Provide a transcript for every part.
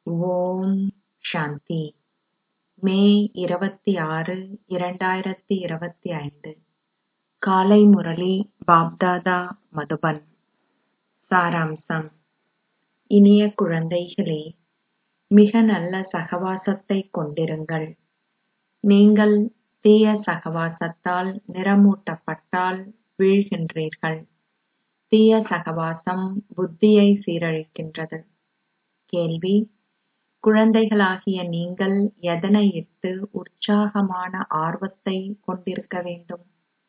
ஓம் சாந்தி மே இருபத்தி ஆறு இரண்டாயிரத்தி இருபத்தி ஐந்து காலை முரளி பாப்தாதா மதுபன் சாராம்சம் இனிய குழந்தைகளே மிக நல்ல சகவாசத்தைக் கொண்டிருங்கள் நீங்கள் தீய சகவாசத்தால் நிறமூட்டப்பட்டால் வீழ்கின்றீர்கள் தீய சகவாசம் புத்தியை சீரழிக்கின்றது கேள்வி குழந்தைகளாகிய நீங்கள் எதனை இட்டு உற்சாகமான ஆர்வத்தை கொண்டிருக்க வேண்டும்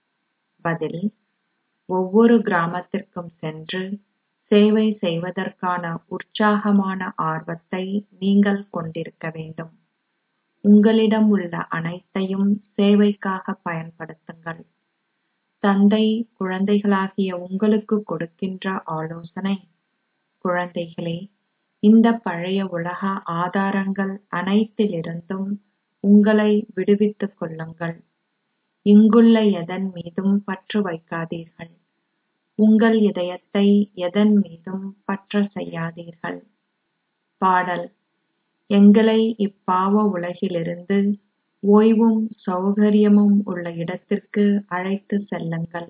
பதில் ஒவ்வொரு கிராமத்திற்கும் சென்று சேவை செய்வதற்கான உற்சாகமான ஆர்வத்தை நீங்கள் கொண்டிருக்க வேண்டும் உங்களிடம் உள்ள அனைத்தையும் சேவைக்காக பயன்படுத்துங்கள் தந்தை குழந்தைகளாகிய உங்களுக்கு கொடுக்கின்ற ஆலோசனை குழந்தைகளே இந்த பழைய உலக ஆதாரங்கள் அனைத்திலிருந்தும் உங்களை விடுவித்துக் கொள்ளுங்கள் இங்குள்ள எதன் மீதும் பற்று வைக்காதீர்கள் உங்கள் இதயத்தை எதன் மீதும் பற்றச் செய்யாதீர்கள் பாடல் எங்களை இப்பாவ உலகிலிருந்து ஓய்வும் சௌகரியமும் உள்ள இடத்திற்கு அழைத்துச் செல்லுங்கள்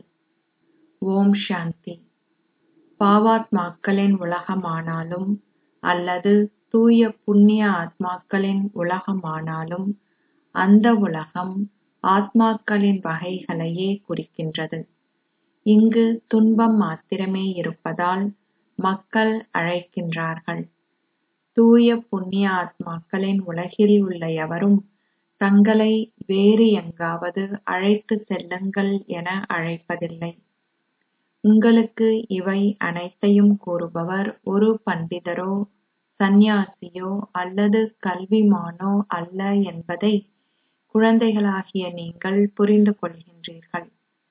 ஓம் சாந்தி பாவாத்மாக்களின் உலகமானாலும் அல்லது தூய புண்ணிய ஆத்மாக்களின் உலகமானாலும் அந்த உலகம் ஆத்மாக்களின் வகைகளையே குறிக்கின்றது இங்கு துன்பம் மாத்திரமே இருப்பதால் மக்கள் அழைக்கின்றார்கள் தூய புண்ணிய ஆத்மாக்களின் உலகில் உள்ள எவரும் தங்களை வேறு எங்காவது அழைத்துச் செல்லுங்கள் என அழைப்பதில்லை உங்களுக்கு இவை அனைத்தையும் கூறுபவர் ஒரு பண்டிதரோ சந்நியாசியோ அல்லது கல்விமானோ அல்ல என்பதை குழந்தைகளாகிய நீங்கள் புரிந்து கொள்கின்றீர்கள்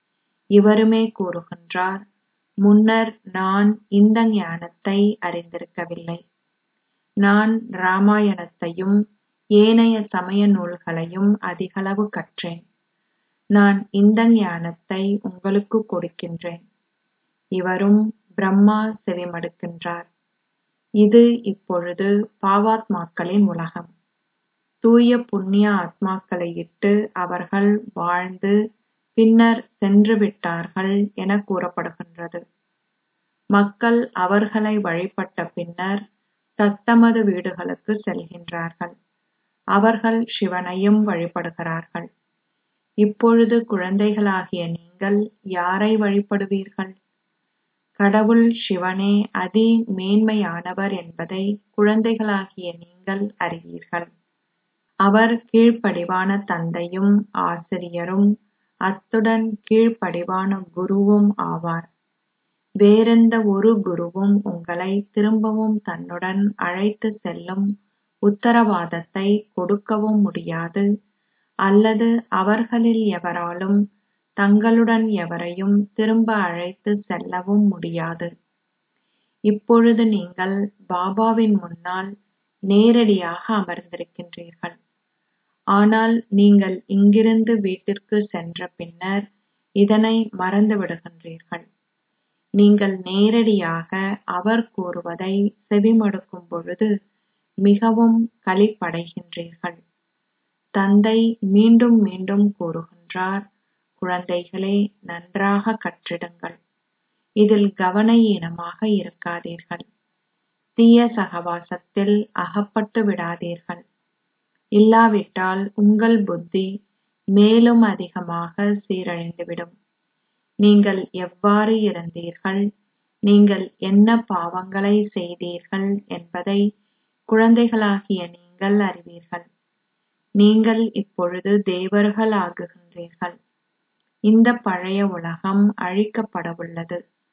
இவருமே கூறுகின்றார் முன்னர் நான் இந்த ஞானத்தை அறிந்திருக்கவில்லை நான் ராமாயணத்தையும் ஏனைய சமய நூல்களையும் அதிகளவு கற்றேன் நான் இந்த ஞானத்தை உங்களுக்கு கொடுக்கின்றேன் இவரும் பிரம்மா செவிமடுக்கின்றார் இது இப்பொழுது பாவாத்மாக்களின் உலகம் தூய புண்ணிய ஆத்மாக்களை இட்டு அவர்கள் வாழ்ந்து பின்னர் சென்று விட்டார்கள் என கூறப்படுகின்றது மக்கள் அவர்களை வழிபட்ட பின்னர் தத்தமது வீடுகளுக்கு செல்கின்றார்கள் அவர்கள் சிவனையும் வழிபடுகிறார்கள் இப்பொழுது குழந்தைகளாகிய நீங்கள் யாரை வழிபடுவீர்கள் கடவுள் சிவனே அதி மேன்மையானவர் என்பதை குழந்தைகளாகிய நீங்கள் அறிவீர்கள் அவர் கீழ்ப்படிவான தந்தையும் ஆசிரியரும் அத்துடன் கீழ்ப்படிவான குருவும் ஆவார் வேறெந்த ஒரு குருவும் உங்களை திரும்பவும் தன்னுடன் அழைத்து செல்லும் உத்தரவாதத்தை கொடுக்கவும் முடியாது அல்லது அவர்களில் எவராலும் தங்களுடன் எவரையும் திரும்ப அழைத்து செல்லவும் முடியாது இப்பொழுது நீங்கள் பாபாவின் முன்னால் நேரடியாக அமர்ந்திருக்கின்றீர்கள் ஆனால் நீங்கள் இங்கிருந்து வீட்டிற்கு சென்ற பின்னர் இதனை மறந்து விடுகின்றீர்கள் நீங்கள் நேரடியாக அவர் கூறுவதை செவிமடுக்கும் பொழுது மிகவும் களிப்படைகின்றீர்கள் தந்தை மீண்டும் மீண்டும் கூறுகின்றார் குழந்தைகளே நன்றாக கற்றிடுங்கள் இதில் கவன ஈனமாக இருக்காதீர்கள் தீய சகவாசத்தில் அகப்பட்டு விடாதீர்கள் இல்லாவிட்டால் உங்கள் புத்தி மேலும் அதிகமாக சீரழிந்துவிடும் நீங்கள் எவ்வாறு இருந்தீர்கள் நீங்கள் என்ன பாவங்களை செய்தீர்கள் என்பதை குழந்தைகளாகிய நீங்கள் அறிவீர்கள் நீங்கள் இப்பொழுது தேவர்கள் ஆகுகின்றீர்கள் இந்த பழைய உலகம் அழிக்கப்படவுள்ளது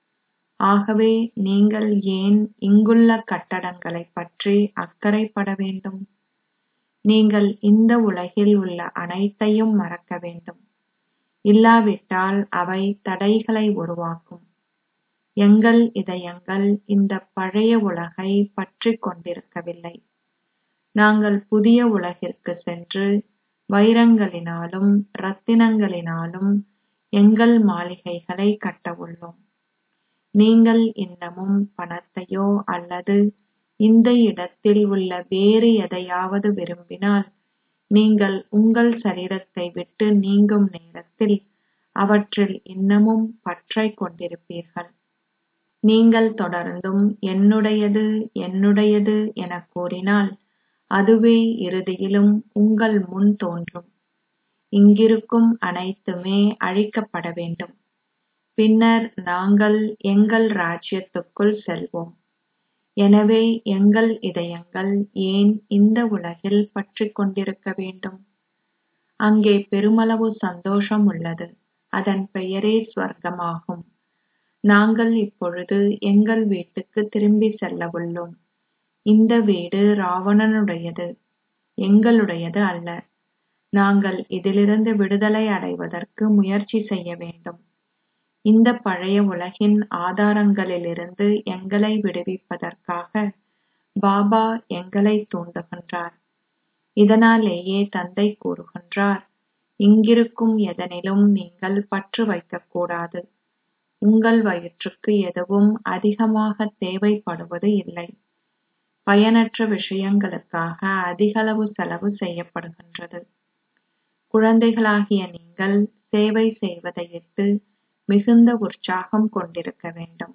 ஆகவே நீங்கள் ஏன் இங்குள்ள கட்டடங்களைப் பற்றி அக்கறைப்பட வேண்டும் நீங்கள் இந்த உலகில் உள்ள அனைத்தையும் மறக்க வேண்டும் இல்லாவிட்டால் அவை தடைகளை உருவாக்கும் எங்கள் இதயங்கள் இந்த பழைய உலகை பற்றிக் கொண்டிருக்கவில்லை நாங்கள் புதிய உலகிற்கு சென்று வைரங்களினாலும் ரத்தினங்களினாலும் எங்கள் மாளிகைகளை கட்ட உள்ளோம் நீங்கள் இன்னமும் பணத்தையோ அல்லது இந்த இடத்தில் உள்ள வேறு எதையாவது விரும்பினால் நீங்கள் உங்கள் சரீரத்தை விட்டு நீங்கும் நேரத்தில் அவற்றில் இன்னமும் பற்றைக் கொண்டிருப்பீர்கள் நீங்கள் தொடர்ந்தும் என்னுடையது என்னுடையது எனக் கூறினால் அதுவே இறுதியிலும் உங்கள் முன் தோன்றும் இங்கிருக்கும் அனைத்துமே அழிக்கப்பட வேண்டும் பின்னர் நாங்கள் எங்கள் ராஜ்யத்துக்குள் செல்வோம் எனவே எங்கள் இதயங்கள் ஏன் இந்த உலகில் பற்றிக் கொண்டிருக்க வேண்டும் அங்கே பெருமளவு சந்தோஷம் உள்ளது அதன் பெயரே சுவர்க்கமாகும் நாங்கள் இப்பொழுது எங்கள் வீட்டுக்கு திரும்பி செல்லவுள்ளோம் இந்த வீடு ராவணனுடையது எங்களுடையது அல்ல நாங்கள் இதிலிருந்து விடுதலை அடைவதற்கு முயற்சி செய்ய வேண்டும் இந்த பழைய உலகின் ஆதாரங்களிலிருந்து எங்களை விடுவிப்பதற்காக பாபா எங்களை தூண்டுகின்றார் இதனாலேயே தந்தை கூறுகின்றார் இங்கிருக்கும் எதனிலும் நீங்கள் பற்று வைக்கக்கூடாது உங்கள் வயிற்றுக்கு எதுவும் அதிகமாக தேவைப்படுவது இல்லை பயனற்ற விஷயங்களுக்காக அதிகளவு செலவு செய்யப்படுகின்றது குழந்தைகளாகிய நீங்கள் சேவை செய்வதையிட்டு மிகுந்த உற்சாகம் கொண்டிருக்க வேண்டும்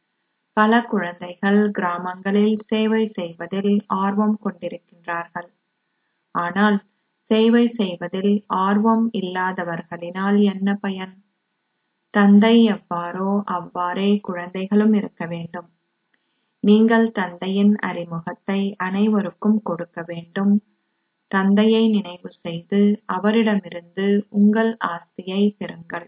பல குழந்தைகள் கிராமங்களில் சேவை செய்வதில் ஆர்வம் கொண்டிருக்கின்றார்கள் ஆனால் சேவை செய்வதில் ஆர்வம் இல்லாதவர்களினால் என்ன பயன் தந்தை எவ்வாறோ அவ்வாறே குழந்தைகளும் இருக்க வேண்டும் நீங்கள் தந்தையின் அறிமுகத்தை அனைவருக்கும் கொடுக்க வேண்டும் தந்தையை நினைவு செய்து அவரிடமிருந்து உங்கள் ஆஸ்தியை பெறுங்கள்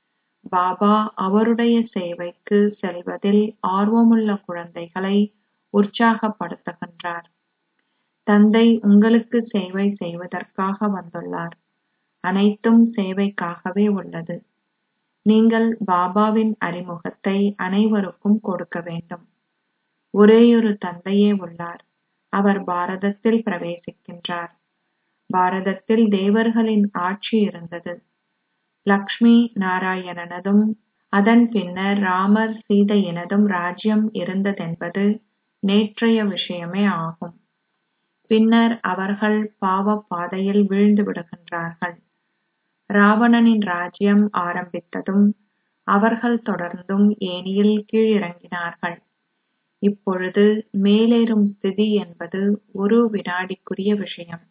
பாபா அவருடைய சேவைக்கு செல்வதில் ஆர்வமுள்ள குழந்தைகளை உற்சாகப்படுத்துகின்றார் தந்தை உங்களுக்கு சேவை செய்வதற்காக வந்துள்ளார் அனைத்தும் சேவைக்காகவே உள்ளது நீங்கள் பாபாவின் அறிமுகத்தை அனைவருக்கும் கொடுக்க வேண்டும் ஒரேயொரு தந்தையே உள்ளார் அவர் பாரதத்தில் பிரவேசிக்கின்றார் பாரதத்தில் தேவர்களின் ஆட்சி இருந்தது லக்ஷ்மி நாராயணனதும் அதன் பின்னர் ராமர் சீதையினதும் ராஜ்யம் இருந்ததென்பது நேற்றைய விஷயமே ஆகும் பின்னர் அவர்கள் பாவ பாதையில் வீழ்ந்து விடுகின்றார்கள் ராவணனின் ராஜ்யம் ஆரம்பித்ததும் அவர்கள் தொடர்ந்தும் ஏனியில் கீழிறங்கினார்கள் இப்பொழுது மேலேறும் ஸ்திதி என்பது ஒரு வினாடிக்குரிய விஷயம்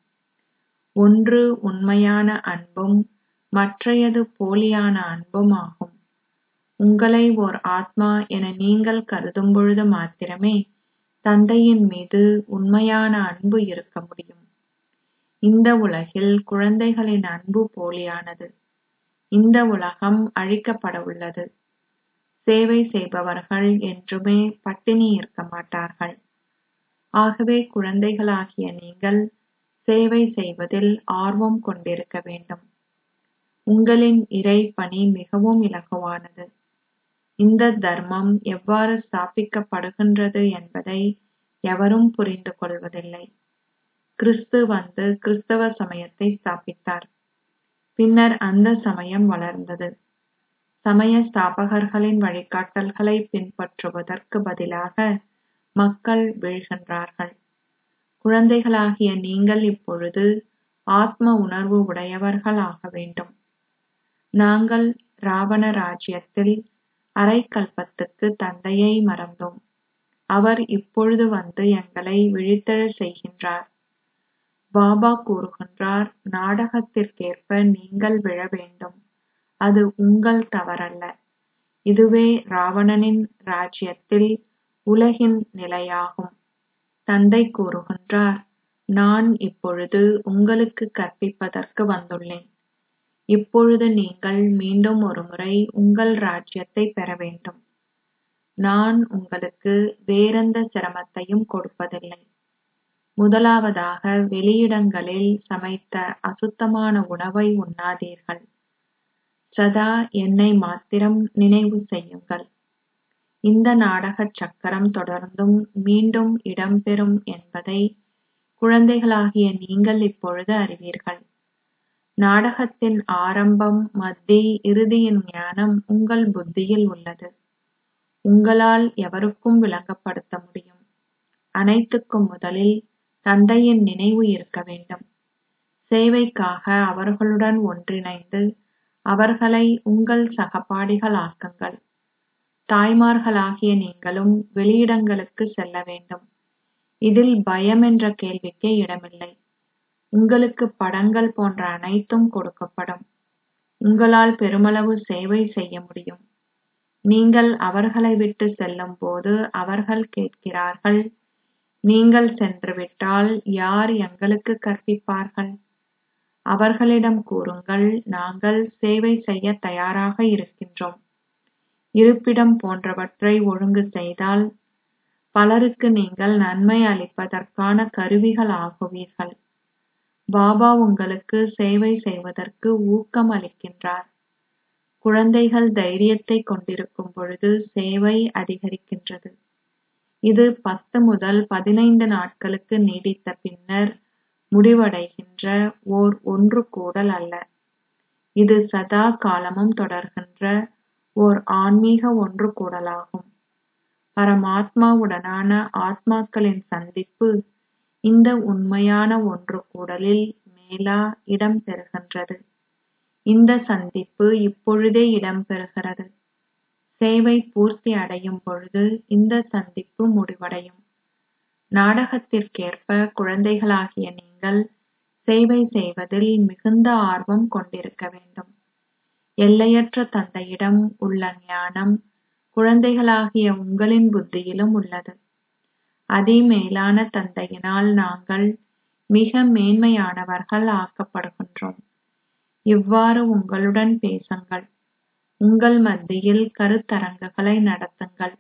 ஒன்று உண்மையான அன்பும் மற்றையது போலியான அன்பும் ஆகும் உங்களை ஓர் ஆத்மா என நீங்கள் கருதும் பொழுது மாத்திரமே தந்தையின் மீது உண்மையான அன்பு இருக்க முடியும் இந்த உலகில் குழந்தைகளின் அன்பு போலியானது இந்த உலகம் அழிக்கப்பட உள்ளது சேவை செய்பவர்கள் என்றுமே பட்டினி இருக்க மாட்டார்கள் ஆகவே குழந்தைகளாகிய நீங்கள் சேவை செய்வதில் ஆர்வம் கொண்டிருக்க வேண்டும் உங்களின் இறை பணி மிகவும் இலகுவானது இந்த தர்மம் எவ்வாறு ஸ்தாபிக்கப்படுகின்றது என்பதை எவரும் புரிந்து கொள்வதில்லை கிறிஸ்து வந்து கிறிஸ்தவ சமயத்தை ஸ்தாபித்தார் பின்னர் அந்த சமயம் வளர்ந்தது சமய ஸ்தாபகர்களின் வழிகாட்டல்களை பின்பற்றுவதற்கு பதிலாக மக்கள் வீழ்கின்றார்கள் குழந்தைகளாகிய நீங்கள் இப்பொழுது ஆத்ம உணர்வு உடையவர்கள் ஆக வேண்டும் நாங்கள் ராவண ராஜ்யத்தில் அரைக்கல்பத்துக்கு தந்தையை மறந்தோம் அவர் இப்பொழுது வந்து எங்களை விழித்தெழச் செய்கின்றார் பாபா கூறுகின்றார் நாடகத்திற்கேற்ப நீங்கள் விழ வேண்டும் அது உங்கள் தவறல்ல இதுவே ராவணனின் ராஜ்யத்தில் உலகின் நிலையாகும் தந்தை கூறுகின்றார் நான் இப்பொழுது உங்களுக்கு கற்பிப்பதற்கு வந்துள்ளேன் இப்பொழுது நீங்கள் மீண்டும் ஒருமுறை உங்கள் ராஜ்யத்தை பெற வேண்டும் நான் உங்களுக்கு வேறெந்த சிரமத்தையும் கொடுப்பதில்லை முதலாவதாக வெளியிடங்களில் சமைத்த அசுத்தமான உணவை உண்ணாதீர்கள் சதா என்னை மாத்திரம் நினைவு செய்யுங்கள் இந்த நாடகச் சக்கரம் தொடர்ந்தும் மீண்டும் இடம்பெறும் என்பதை குழந்தைகளாகிய நீங்கள் இப்பொழுது அறிவீர்கள் நாடகத்தின் ஆரம்பம் மத்தி இறுதியின் ஞானம் உங்கள் புத்தியில் உள்ளது உங்களால் எவருக்கும் விளங்கப்படுத்த முடியும் அனைத்துக்கும் முதலில் தந்தையின் நினைவு இருக்க வேண்டும் சேவைக்காக அவர்களுடன் ஒன்றிணைந்து அவர்களை உங்கள் சகபாடிகளாக்குங்கள் தாய்மார்களாகிய நீங்களும் வெளியிடங்களுக்கு செல்ல வேண்டும் இதில் பயம் என்ற கேள்விக்கே இடமில்லை உங்களுக்கு படங்கள் போன்ற அனைத்தும் கொடுக்கப்படும் உங்களால் பெருமளவு சேவை செய்ய முடியும் நீங்கள் அவர்களை விட்டு செல்லும் போது அவர்கள் கேட்கிறார்கள் நீங்கள் சென்றுவிட்டால் யார் எங்களுக்கு கற்பிப்பார்கள் அவர்களிடம் கூறுங்கள் நாங்கள் சேவை செய்ய தயாராக இருக்கின்றோம் இருப்பிடம் போன்றவற்றை ஒழுங்கு செய்தால் பலருக்கு நீங்கள் நன்மை அளிப்பதற்கான கருவிகள் ஆகுவீர்கள் பாபா உங்களுக்கு சேவை செய்வதற்கு ஊக்கம் அளிக்கின்றார் குழந்தைகள் தைரியத்தை கொண்டிருக்கும் பொழுது சேவை அதிகரிக்கின்றது இது பத்து முதல் பதினைந்து நாட்களுக்கு நீடித்த பின்னர் முடிவடைகின்ற ஓர் ஒன்று கூடல் அல்ல இது சதா காலமும் தொடர்கின்ற ஓர் ஆன்மீக ஒன்று கூடலாகும் பரமாத்மாவுடனான ஆத்மாக்களின் சந்திப்பு இந்த உண்மையான ஒன்று கூடலில் மேலா இடம் பெறுகின்றது இந்த சந்திப்பு இப்பொழுதே இடம்பெறுகிறது சேவை பூர்த்தி அடையும் பொழுது இந்த சந்திப்பு முடிவடையும் நாடகத்திற்கேற்ப குழந்தைகளாகிய நீங்கள் சேவை செய்வதில் மிகுந்த ஆர்வம் கொண்டிருக்க வேண்டும் எல்லையற்ற தந்தையிடம் உள்ள ஞானம் குழந்தைகளாகிய உங்களின் புத்தியிலும் உள்ளது அதிமேலான தந்தையினால் நாங்கள் மிக மேன்மையானவர்கள் ஆக்கப்படுகின்றோம் இவ்வாறு உங்களுடன் பேசுங்கள் உங்கள் மத்தியில் கருத்தரங்குகளை நடத்துங்கள்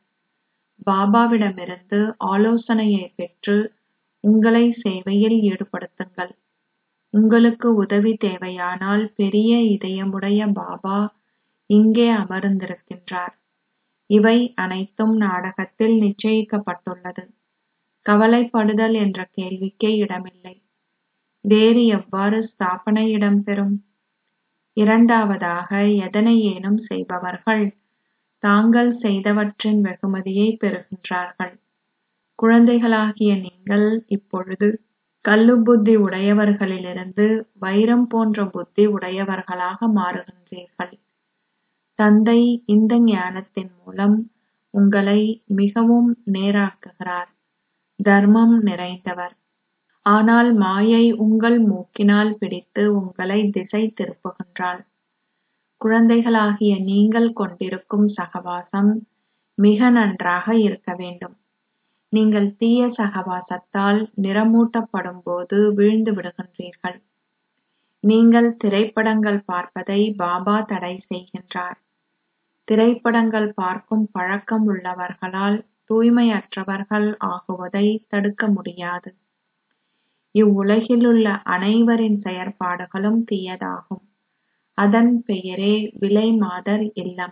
பாபாவிடமிருந்து ஆலோசனையை பெற்று உங்களை சேவையில் ஈடுபடுத்துங்கள் உங்களுக்கு உதவி தேவையானால் பெரிய இதயமுடைய பாபா இங்கே அமர்ந்திருக்கின்றார் இவை அனைத்தும் நாடகத்தில் நிச்சயிக்கப்பட்டுள்ளது கவலைப்படுதல் என்ற கேள்விக்கே இடமில்லை வேறு எவ்வாறு ஸ்தாபனை இடம்பெறும் இரண்டாவதாக எதனையேனும் செய்பவர்கள் தாங்கள் செய்தவற்றின் வெகுமதியை பெறுகின்றார்கள் குழந்தைகளாகிய நீங்கள் இப்பொழுது கல்லு புத்தி உடையவர்களிலிருந்து வைரம் போன்ற புத்தி உடையவர்களாக மாறுகின்றீர்கள் தந்தை இந்த ஞானத்தின் மூலம் உங்களை மிகவும் நேராக்குகிறார் தர்மம் நிறைந்தவர் ஆனால் மாயை உங்கள் மூக்கினால் பிடித்து உங்களை திசை திருப்புகின்றாள் குழந்தைகளாகிய நீங்கள் கொண்டிருக்கும் சகவாசம் மிக நன்றாக இருக்க வேண்டும் நீங்கள் தீய சகவாசத்தால் நிறமூட்டப்படும் போது வீழ்ந்து விடுகின்றீர்கள் நீங்கள் திரைப்படங்கள் பார்ப்பதை பாபா தடை செய்கின்றார் திரைப்படங்கள் பார்க்கும் பழக்கம் உள்ளவர்களால் தூய்மையற்றவர்கள் ஆகுவதை தடுக்க முடியாது இவ்வுலகிலுள்ள அனைவரின் செயற்பாடுகளும் தீயதாகும் அதன் பெயரே விலை மாதர் இல்லம்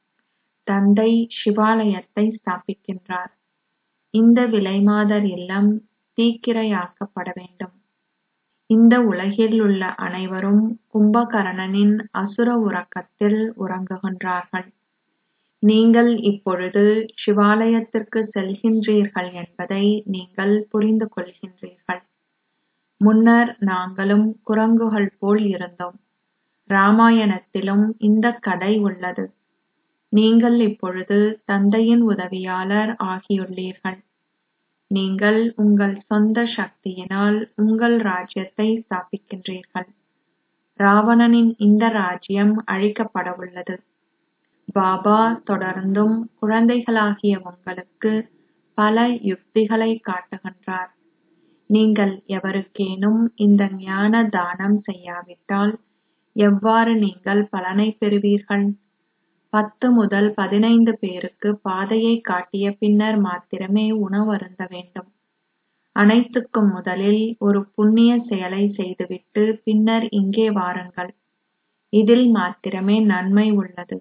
தந்தை சிவாலயத்தை ஸ்தாபிக்கின்றார் இந்த விலைமாதர் இல்லம் தீக்கிரையாக்கப்பட வேண்டும் இந்த உலகில் உள்ள அனைவரும் கும்பகர்ணனின் அசுர உறக்கத்தில் உறங்குகின்றார்கள் நீங்கள் இப்பொழுது சிவாலயத்திற்கு செல்கின்றீர்கள் என்பதை நீங்கள் புரிந்து கொள்கின்றீர்கள் முன்னர் நாங்களும் குரங்குகள் போல் இருந்தோம் ராமாயணத்திலும் இந்த கதை உள்ளது நீங்கள் இப்பொழுது தந்தையின் உதவியாளர் ஆகியுள்ளீர்கள் நீங்கள் உங்கள் சொந்த சக்தியினால் உங்கள் ராஜ்யத்தை ஸ்தாபிக்கின்றீர்கள் ராவணனின் இந்த ராஜ்யம் அழிக்கப்படவுள்ளது பாபா தொடர்ந்தும் குழந்தைகளாகிய உங்களுக்கு பல யுக்திகளை காட்டுகின்றார் நீங்கள் எவருக்கேனும் இந்த ஞான தானம் செய்யாவிட்டால் எவ்வாறு நீங்கள் பலனை பெறுவீர்கள் பத்து முதல் பதினைந்து பேருக்கு பாதையை காட்டிய பின்னர் மாத்திரமே உணவருந்த வேண்டும் அனைத்துக்கும் முதலில் ஒரு புண்ணிய செயலை செய்துவிட்டு பின்னர் இங்கே வாருங்கள் இதில் மாத்திரமே நன்மை உள்ளது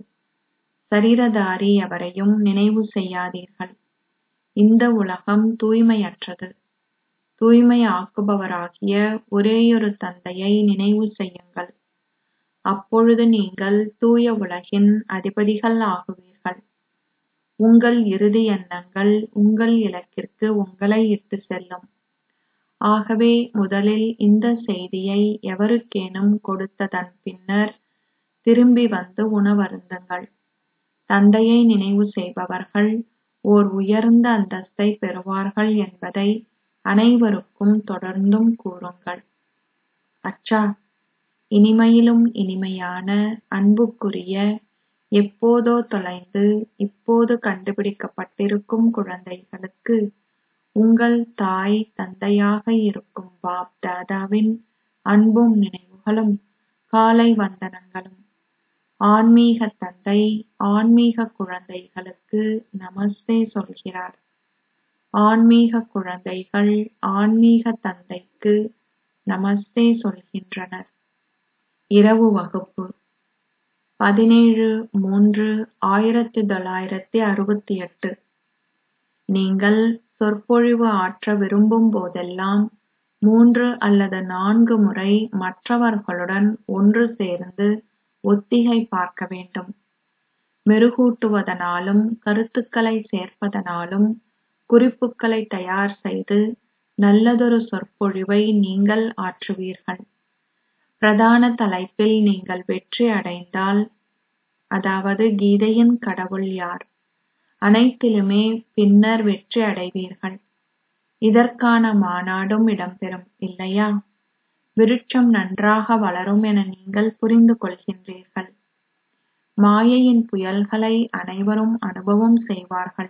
சரீரதாரி எவரையும் நினைவு செய்யாதீர்கள் இந்த உலகம் தூய்மையற்றது தூய்மை ஆக்குபவராகிய ஒரேயொரு தந்தையை நினைவு செய்யுங்கள் அப்பொழுது நீங்கள் தூய உலகின் அதிபதிகள் ஆகுவீர்கள் உங்கள் இறுதி எண்ணங்கள் உங்கள் இலக்கிற்கு உங்களை இட்டுச் செல்லும் ஆகவே முதலில் இந்த செய்தியை எவருக்கேனும் கொடுத்ததன் பின்னர் திரும்பி வந்து உணவருந்துங்கள் தந்தையை நினைவு செய்பவர்கள் ஓர் உயர்ந்த அந்தஸ்தை பெறுவார்கள் என்பதை அனைவருக்கும் தொடர்ந்தும் கூறுங்கள் அச்சா இனிமையிலும் இனிமையான அன்புக்குரிய எப்போதோ தொலைந்து இப்போது கண்டுபிடிக்கப்பட்டிருக்கும் குழந்தைகளுக்கு உங்கள் தாய் தந்தையாக இருக்கும் பாப் தாதாவின் அன்பும் நினைவுகளும் காலை வந்தனங்களும் ஆன்மீக தந்தை ஆன்மீக குழந்தைகளுக்கு நமஸ்தே சொல்கிறார் ஆன்மீக குழந்தைகள் ஆன்மீக தந்தைக்கு நமஸ்தே சொல்கின்றனர் இரவு வகுப்பு பதினேழு மூன்று ஆயிரத்தி தொள்ளாயிரத்தி அறுபத்தி எட்டு நீங்கள் சொற்பொழிவு ஆற்ற விரும்பும் போதெல்லாம் மூன்று அல்லது நான்கு முறை மற்றவர்களுடன் ஒன்று சேர்ந்து ஒத்திகை பார்க்க வேண்டும் மெருகூட்டுவதனாலும் கருத்துக்களை சேர்ப்பதனாலும் குறிப்புக்களை தயார் செய்து நல்லதொரு சொற்பொழிவை நீங்கள் ஆற்றுவீர்கள் பிரதான தலைப்பில் நீங்கள் வெற்றி அடைந்தால் அதாவது கீதையின் கடவுள் யார் அனைத்திலுமே பின்னர் வெற்றி அடைவீர்கள் இதற்கான மாநாடும் இடம்பெறும் இல்லையா விருட்சம் நன்றாக வளரும் என நீங்கள் புரிந்து கொள்கின்றீர்கள் மாயையின் புயல்களை அனைவரும் அனுபவம் செய்வார்கள்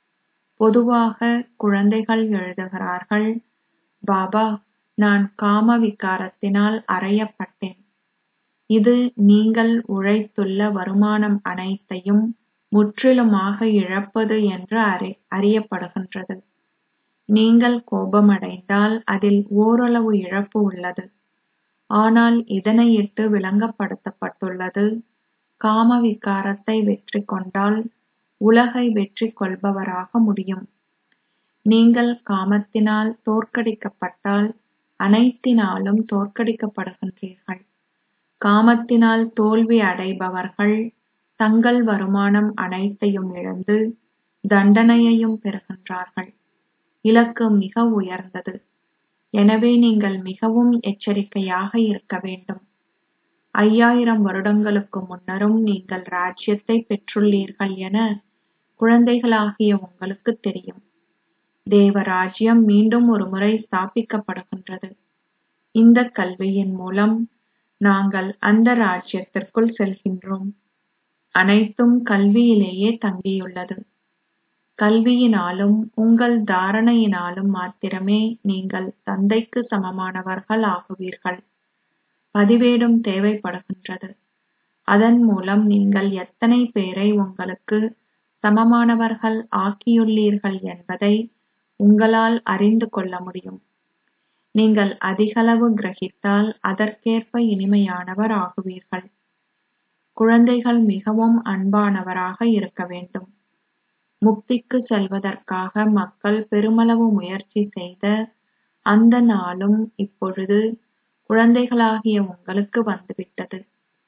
பொதுவாக குழந்தைகள் எழுதுகிறார்கள் பாபா நான் காம விகாரத்தினால் அறையப்பட்டேன் இது நீங்கள் உழைத்துள்ள வருமானம் அனைத்தையும் முற்றிலுமாக இழப்பது என்று அறி அறியப்படுகின்றது நீங்கள் கோபமடைந்தால் அதில் ஓரளவு இழப்பு உள்ளது ஆனால் இதனையிட்டு விளங்கப்படுத்தப்பட்டுள்ளது காம விகாரத்தை வெற்றி கொண்டால் உலகை வெற்றி கொள்பவராக முடியும் நீங்கள் காமத்தினால் தோற்கடிக்கப்பட்டால் அனைத்தினாலும் தோற்கடிக்கப்படுகின்றீர்கள் காமத்தினால் தோல்வி அடைபவர்கள் தங்கள் வருமானம் அனைத்தையும் இழந்து தண்டனையையும் பெறுகின்றார்கள் இலக்கு மிக உயர்ந்தது எனவே நீங்கள் மிகவும் எச்சரிக்கையாக இருக்க வேண்டும் ஐயாயிரம் வருடங்களுக்கு முன்னரும் நீங்கள் ராஜ்யத்தை பெற்றுள்ளீர்கள் என குழந்தைகளாகிய உங்களுக்கு தெரியும் தேவராஜ்யம் மீண்டும் ஒரு முறை ஸ்தாபிக்கப்படுகின்றது இந்த கல்வியின் மூலம் நாங்கள் அந்த ராஜ்யத்திற்குள் செல்கின்றோம் அனைத்தும் கல்வியிலேயே தங்கியுள்ளது கல்வியினாலும் உங்கள் தாரணையினாலும் மாத்திரமே நீங்கள் தந்தைக்கு சமமானவர்கள் ஆகுவீர்கள் பதிவேடும் தேவைப்படுகின்றது அதன் மூலம் நீங்கள் எத்தனை பேரை உங்களுக்கு சமமானவர்கள் ஆக்கியுள்ளீர்கள் என்பதை உங்களால் அறிந்து கொள்ள முடியும் நீங்கள் அதிகளவு கிரகித்தால் அதற்கேற்ப இனிமையானவர் ஆகுவீர்கள் குழந்தைகள் மிகவும் அன்பானவராக இருக்க வேண்டும் முக்திக்கு செல்வதற்காக மக்கள் பெருமளவு முயற்சி செய்த அந்த நாளும் இப்பொழுது குழந்தைகளாகிய உங்களுக்கு வந்துவிட்டது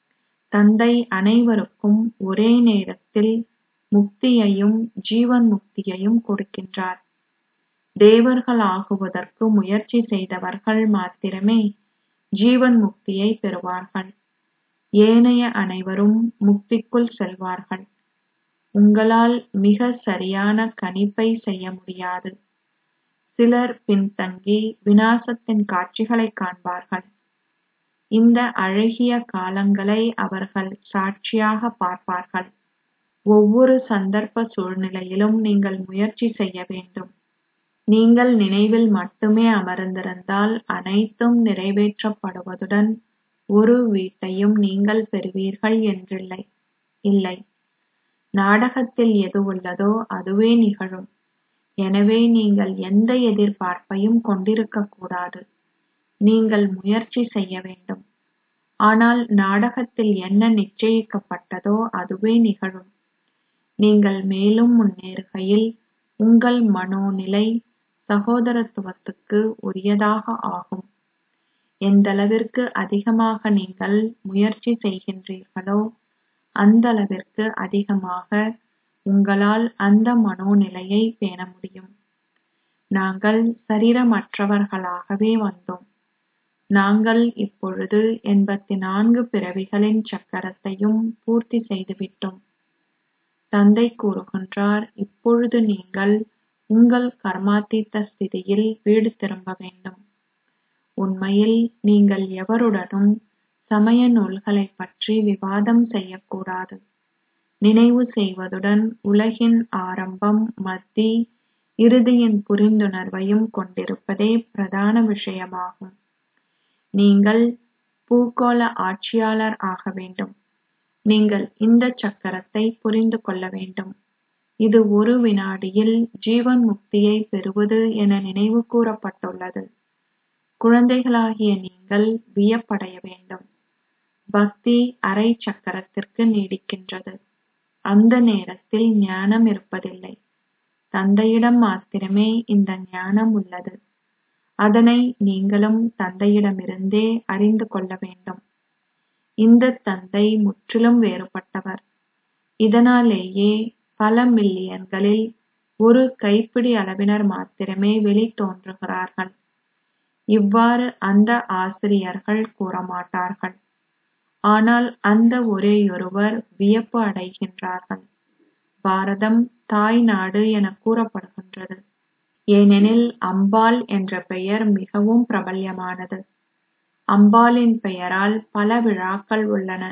தந்தை அனைவருக்கும் ஒரே நேரத்தில் முக்தியையும் ஜீவன் முக்தியையும் கொடுக்கின்றார் தேவர்கள் ஆகுவதற்கு முயற்சி செய்தவர்கள் மாத்திரமே ஜீவன் முக்தியை பெறுவார்கள் ஏனைய அனைவரும் முக்திக்குள் செல்வார்கள் உங்களால் மிக சரியான கணிப்பை செய்ய முடியாது சிலர் பின்தங்கி விநாசத்தின் காட்சிகளை காண்பார்கள் இந்த அழகிய காலங்களை அவர்கள் சாட்சியாக பார்ப்பார்கள் ஒவ்வொரு சந்தர்ப்ப சூழ்நிலையிலும் நீங்கள் முயற்சி செய்ய வேண்டும் நீங்கள் நினைவில் மட்டுமே அமர்ந்திருந்தால் அனைத்தும் நிறைவேற்றப்படுவதுடன் ஒரு வீட்டையும் நீங்கள் பெறுவீர்கள் என்றில்லை இல்லை நாடகத்தில் எது உள்ளதோ அதுவே நிகழும் எனவே நீங்கள் எந்த எதிர்பார்ப்பையும் கொண்டிருக்கக் கூடாது நீங்கள் முயற்சி செய்ய வேண்டும் ஆனால் நாடகத்தில் என்ன நிச்சயிக்கப்பட்டதோ அதுவே நிகழும் நீங்கள் மேலும் முன்னேறுகையில் உங்கள் மனோநிலை சகோதரத்துவத்துக்கு உரியதாக ஆகும் எந்தளவிற்கு அதிகமாக நீங்கள் முயற்சி செய்கின்றீர்களோ அந்தளவிற்கு அதிகமாக உங்களால் அந்த மனோநிலையை பேண முடியும் நாங்கள் சரீரமற்றவர்களாகவே வந்தோம் நாங்கள் இப்பொழுது எண்பத்தி நான்கு பிறவிகளின் சக்கரத்தையும் பூர்த்தி செய்துவிட்டோம் தந்தை கூறுகின்றார் இப்பொழுது நீங்கள் உங்கள் கர்மாத்தீத்த ஸ்திதியில் வீடு திரும்ப வேண்டும் உண்மையில் நீங்கள் எவருடனும் சமய நூல்களைப் பற்றி விவாதம் செய்யக்கூடாது நினைவு செய்வதுடன் உலகின் ஆரம்பம் மத்தி இறுதியின் புரிந்துணர்வையும் கொண்டிருப்பதே பிரதான விஷயமாகும் நீங்கள் பூகோள ஆட்சியாளர் ஆக வேண்டும் நீங்கள் இந்த சக்கரத்தை புரிந்து கொள்ள வேண்டும் இது ஒரு வினாடியில் ஜீவன் முக்தியை பெறுவது என நினைவு கூறப்பட்டுள்ளது குழந்தைகளாகிய நீங்கள் வியப்படைய வேண்டும் பக்தி அரை சக்கரத்திற்கு நீடிக்கின்றது அந்த நேரத்தில் ஞானம் இருப்பதில்லை தந்தையிடம் மாத்திரமே இந்த ஞானம் உள்ளது அதனை நீங்களும் தந்தையிடமிருந்தே அறிந்து கொள்ள வேண்டும் இந்த தந்தை முற்றிலும் வேறுபட்டவர் இதனாலேயே பல மில்லியன்களில் ஒரு கைப்பிடி அளவினர் மாத்திரமே வெளித்தோன்றுகிறார்கள் இவ்வாறு அந்த ஆசிரியர்கள் கூறமாட்டார்கள் ஆனால் அந்த ஒரேயொருவர் வியப்பு அடைகின்றார்கள் பாரதம் தாய் நாடு என கூறப்படுகின்றது ஏனெனில் அம்பாள் என்ற பெயர் மிகவும் பிரபல்யமானது அம்பாளின் பெயரால் பல விழாக்கள் உள்ளன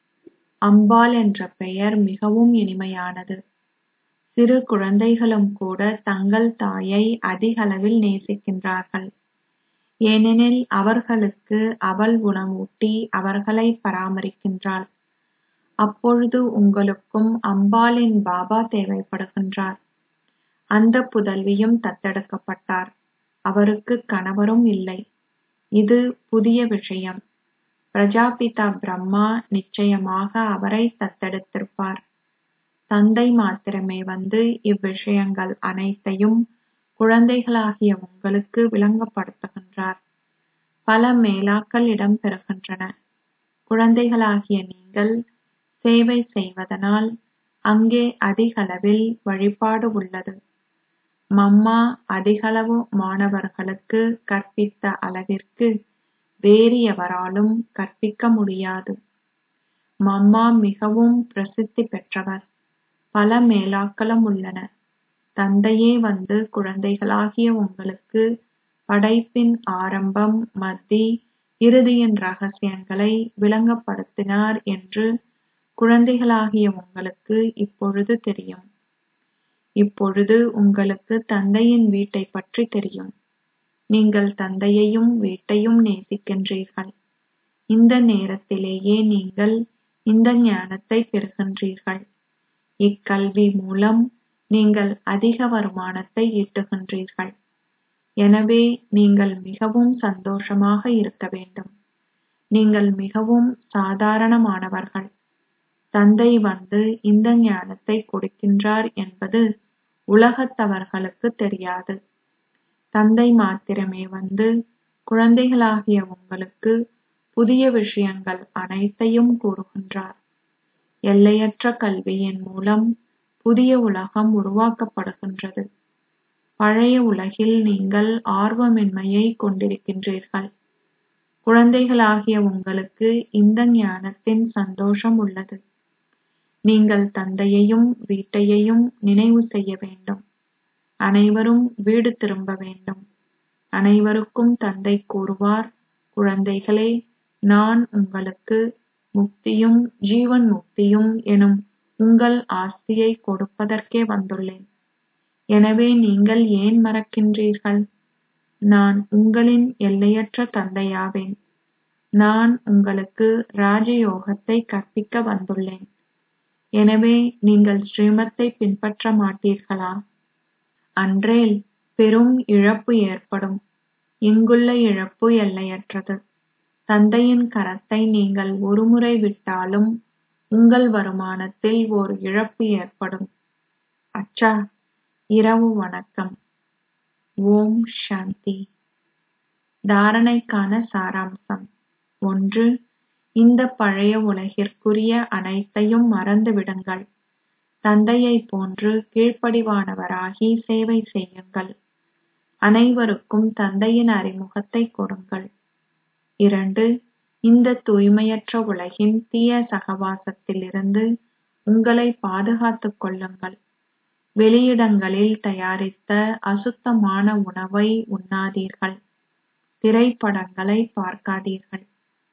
அம்பாள் என்ற பெயர் மிகவும் இனிமையானது சிறு குழந்தைகளும் கூட தங்கள் தாயை அதிகளவில் நேசிக்கின்றார்கள் ஏனெனில் அவர்களுக்கு அவள் உணவூட்டி அவர்களை பராமரிக்கின்றாள் அப்பொழுது உங்களுக்கும் அம்பாளின் பாபா தேவைப்படுகின்றார் அந்த புதல்வியும் தத்தெடுக்கப்பட்டார் அவருக்கு கணவரும் இல்லை இது புதிய விஷயம் பிரஜாபிதா பிரம்மா நிச்சயமாக அவரை தத்தெடுத்திருப்பார் தந்தை மாத்திரமே வந்து இவ்விஷயங்கள் அனைத்தையும் குழந்தைகளாகிய உங்களுக்கு விளங்கப்படுத்துகின்றார் பல மேலாக்கள் இடம்பெறுகின்றன குழந்தைகளாகிய நீங்கள் சேவை செய்வதனால் அங்கே அதிகளவில் வழிபாடு உள்ளது மம்மா அதிகளவு மாணவர்களுக்கு கற்பித்த அளவிற்கு வேறு எவராலும் கற்பிக்க முடியாது மம்மா மிகவும் பிரசித்தி பெற்றவர் பல மேலாக்களும் உள்ளன தந்தையே வந்து குழந்தைகளாகிய உங்களுக்கு படைப்பின் ஆரம்பம் மத்தி இறுதியின் ரகசியங்களை விளங்கப்படுத்தினார் என்று குழந்தைகளாகிய உங்களுக்கு இப்பொழுது தெரியும் இப்பொழுது உங்களுக்கு தந்தையின் வீட்டை பற்றி தெரியும் நீங்கள் தந்தையையும் வீட்டையும் நேசிக்கின்றீர்கள் இந்த நேரத்திலேயே நீங்கள் இந்த ஞானத்தை பெறுகின்றீர்கள் இக்கல்வி மூலம் நீங்கள் அதிக வருமானத்தை ஈட்டுகின்றீர்கள் எனவே நீங்கள் மிகவும் சந்தோஷமாக இருக்க வேண்டும் நீங்கள் மிகவும் சாதாரணமானவர்கள் தந்தை வந்து இந்த ஞானத்தை கொடுக்கின்றார் என்பது உலகத்தவர்களுக்கு தெரியாது தந்தை மாத்திரமே வந்து குழந்தைகளாகிய உங்களுக்கு புதிய விஷயங்கள் அனைத்தையும் கூறுகின்றார் எல்லையற்ற கல்வியின் மூலம் புதிய உலகம் உருவாக்கப்படுகின்றது பழைய உலகில் நீங்கள் ஆர்வமின்மையை கொண்டிருக்கின்றீர்கள் குழந்தைகளாகிய உங்களுக்கு இந்த ஞானத்தின் சந்தோஷம் உள்ளது நீங்கள் தந்தையையும் வீட்டையையும் நினைவு செய்ய வேண்டும் அனைவரும் வீடு திரும்ப வேண்டும் அனைவருக்கும் தந்தை கூறுவார் குழந்தைகளே நான் உங்களுக்கு முக்தியும் ஜீவன் முக்தியும் எனும் உங்கள் ஆஸ்தியை கொடுப்பதற்கே வந்துள்ளேன் எனவே நீங்கள் ஏன் மறக்கின்றீர்கள் நான் உங்களின் எல்லையற்ற தந்தையாவேன் நான் உங்களுக்கு ராஜயோகத்தை கற்பிக்க வந்துள்ளேன் எனவே நீங்கள் ஸ்ரீமத்தை பின்பற்ற மாட்டீர்களா அன்றேல் பெரும் இழப்பு ஏற்படும் இங்குள்ள இழப்பு எல்லையற்றது தந்தையின் கரத்தை நீங்கள் ஒருமுறை விட்டாலும் உங்கள் வருமானத்தில் ஓர் இழப்பு ஏற்படும் அச்சா இரவு வணக்கம் ஓம் சாந்தி தாரணைக்கான சாராம்சம் ஒன்று இந்த பழைய உலகிற்குரிய அனைத்தையும் மறந்து விடுங்கள் தந்தையைப் போன்று கீழ்ப்படிவானவராகி சேவை செய்யுங்கள் அனைவருக்கும் தந்தையின் அறிமுகத்தைக் கொடுங்கள் இரண்டு இந்த தூய்மையற்ற உலகின் தீய சகவாசத்திலிருந்து உங்களை பாதுகாத்துக் கொள்ளுங்கள் வெளியிடங்களில் தயாரித்த அசுத்தமான உணவை உண்ணாதீர்கள் திரைப்படங்களை பார்க்காதீர்கள்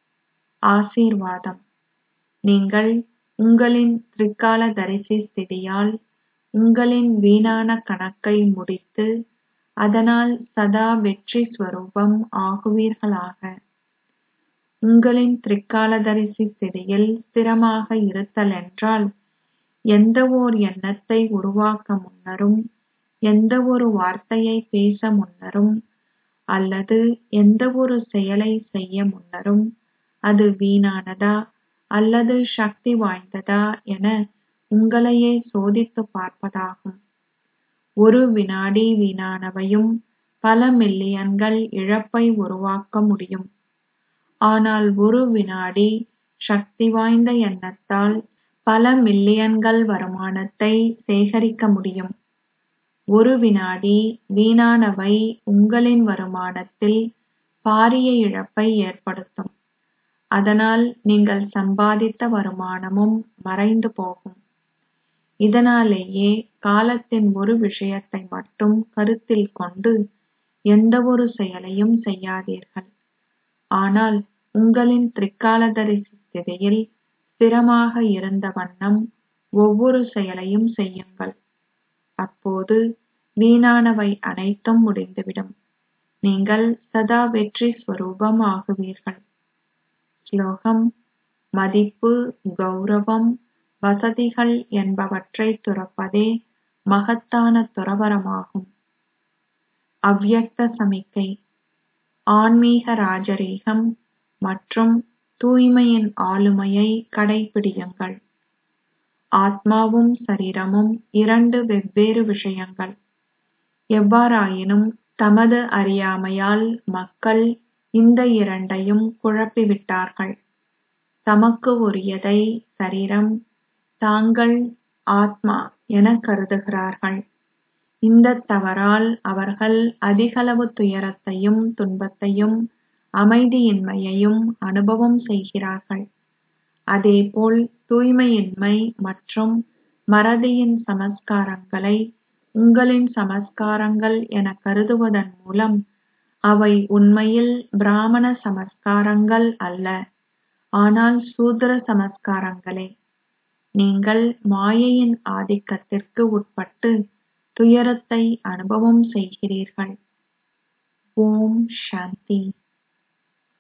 ஆசீர்வாதம் நீங்கள் உங்களின் திரிகாலதரிசி ஸ்திதியால் உங்களின் வீணான கணக்கை முடித்து அதனால் சதா வெற்றி ஸ்வரூபம் ஆகுவீர்களாக உங்களின் திரிகாலதரிசி ஸ்திதியில் ஸ்திரமாக இருத்தல் என்றால் எந்தவோர் எண்ணத்தை உருவாக்க முன்னரும் எந்தவொரு வார்த்தையை பேச முன்னரும் அல்லது எந்தவொரு செயலை செய்ய முன்னரும் அது வீணானதா அல்லது சக்தி வாய்ந்ததா என உங்களையே சோதித்துப் பார்ப்பதாகும் ஒரு வினாடி வீணானவையும் பல மில்லியன்கள் இழப்பை உருவாக்க முடியும் ஆனால் ஒரு வினாடி சக்தி வாய்ந்த எண்ணத்தால் பல மில்லியன்கள் வருமானத்தை சேகரிக்க முடியும் ஒரு வினாடி வீணானவை உங்களின் வருமானத்தில் பாரிய இழப்பை ஏற்படுத்தும் அதனால் நீங்கள் சம்பாதித்த வருமானமும் மறைந்து போகும் இதனாலேயே காலத்தின் ஒரு விஷயத்தை மட்டும் கருத்தில் கொண்டு எந்தவொரு செயலையும் செய்யாதீர்கள் ஆனால் உங்களின் திரிகாலதரிசி ஸ்திதியில் ஸ்திரமாக இருந்த வண்ணம் ஒவ்வொரு செயலையும் செய்யுங்கள் அப்போது வீணானவை அனைத்தும் முடிந்துவிடும் நீங்கள் சதா வெற்றி ஸ்வரூபம் ஆகுவீர்கள் ஸ்லோகம் மதிப்பு கௌரவம் வசதிகள் என்பவற்றை துறப்பதே மகத்தான துறவறமாகும் அவ்யக்த சமிக்கை ஆன்மீக ராஜரீகம் மற்றும் தூய்மையின் ஆளுமையை கடைப்பிடியுங்கள் ஆத்மாவும் சரீரமும் இரண்டு வெவ்வேறு விஷயங்கள் எவ்வாறாயினும் தமது அறியாமையால் மக்கள் இந்த இரண்டையும் குழப்பிவிட்டார்கள் தமக்கு உரியதை சரீரம் தாங்கள் ஆத்மா என கருதுகிறார்கள் இந்த தவறால் அவர்கள் அதிகளவு துயரத்தையும் துன்பத்தையும் அமைதியின்மையையும் அனுபவம் செய்கிறார்கள் அதேபோல் தூய்மையின்மை மற்றும் மறதியின் சமஸ்காரங்களை உங்களின் சமஸ்காரங்கள் என கருதுவதன் மூலம் அவை உண்மையில் பிராமண சமஸ்காரங்கள் அல்ல ஆனால் சூத்திர சமஸ்காரங்களே நீங்கள் மாயையின் ஆதிக்கத்திற்கு உட்பட்டு துயரத்தை அனுபவம் செய்கிறீர்கள் ஓம் சாந்தி